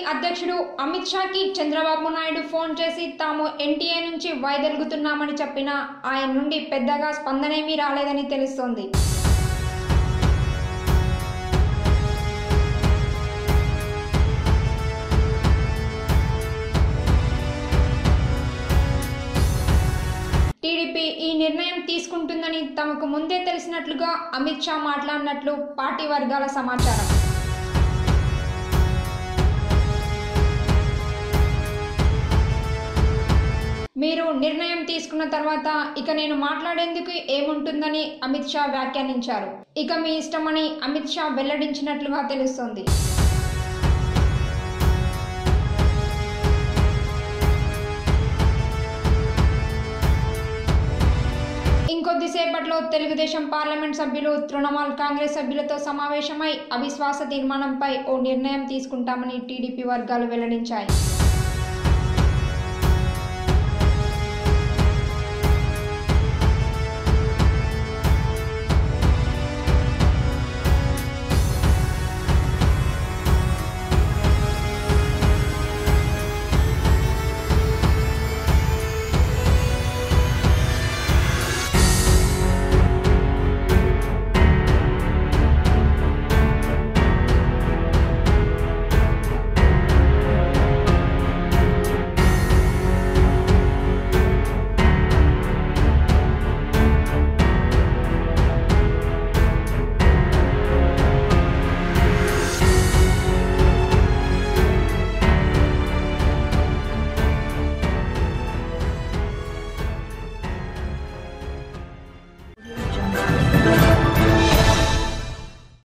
అధ్యక్షుడు అమిత్ షాకి చంద్రబాబు నాయుడు ఫోన్ చేసి తాము ఎన్టీఏ నుంచి వైదొలుగుతున్నామని చెప్పినా ఆయన నుండి పెద్దగా స్పందనేమీ రాలేదని తెలుస్తోంది టీడీపీ ఈ నిర్ణయం తీసుకుంటుందని తమకు ముందే తెలిసినట్లుగా అమిత్ షా మాట్లాడినట్లు పార్టీ వర్గాల సమాచారం మీరు నిర్ణయం తీసుకున్న తర్వాత ఇక నేను మాట్లాడేందుకు ఏముంటుందని అమిత్ షా వ్యాఖ్యానించారు ఇక మీ ఇష్టమని అమిత్ షా వెల్లడించినట్లుగా తెలుస్తోంది ఇంకొద్దిసేపట్లో తెలుగుదేశం పార్లమెంట్ సభ్యులు తృణమూల్ కాంగ్రెస్ సభ్యులతో సమావేశమై అవిశ్వాస తీర్మానంపై ఓ నిర్ణయం తీసుకుంటామని టీడీపీ వర్గాలు వెల్లడించాయి